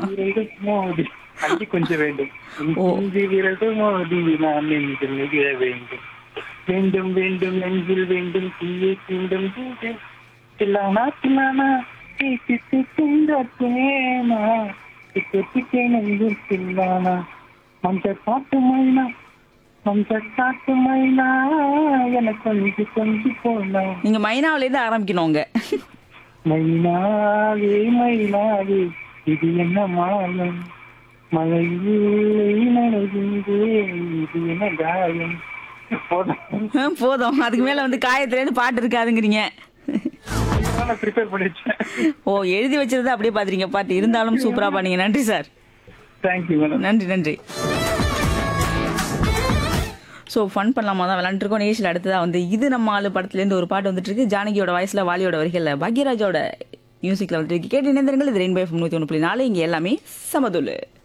விரல்கள் மோதி அள்ளி கொஞ்சம் வேண்டும் உன் ஓ. பிஞ்சு விரல்கள் மோதி நான் நெஞ்சில் நிகழ வேண்டும் வேண்டும் வேண்டும் நெஞ்சில் வேண்டும் தீயை தீண்டும் தீண்டும் தில்லானா தில்லானா தீக்கு தீக்கின்ற தேனா திக்கு திக்கே நெஞ்சில் தில்லானா மஞ்சள் காட்டு மைனா மஞ்சள் காட்டு மைனா எனக்கு கொஞ்சி கொஞ்சி போனா நீங்க மைனாவில இருந்து ஆரம்பிக்கணுங்க மைனாவே மைனாவே இது என்ன மாயம் மழையில்லை நனைகின்றேன் இது என்ன காயம் போதும் போதும் அதுக்கு மேல வந்து காயத்துல இருந்து பாட்டு இருக்காதுங்கிறீங்க ப்ரிப்பேர் பண்ணி வச்சேன் ஓ எழுதி வச்சிருந்தா அப்படியே பாத்துறீங்க பாட்டு இருந்தாலும் சூப்பரா பண்ணீங்க நன்றி சார் தேங்க்யூ மேடம் நன்றி நன்றி ஸோ ஃபன் பண்ணலாமா தான் விளாண்டுருக்கோம் நேஷில் அடுத்ததாக வந்து இது நம்ம ஆளு படத்துலேருந்து ஒரு பாட்டு வந்துட்டு இருக்கு ஜானகியோட வாய்ஸில் வாலியோட வரிகளில் பாக்யராஜோட மியூசிக்கில் வந்துட்டு இருக்கு. கேட்டு இணைந்திருங்கள் இது ரெயின்பை நூற்றி ஒன்று புள்ளி நாலு இங்கே எல்லாமே சமதுல்லு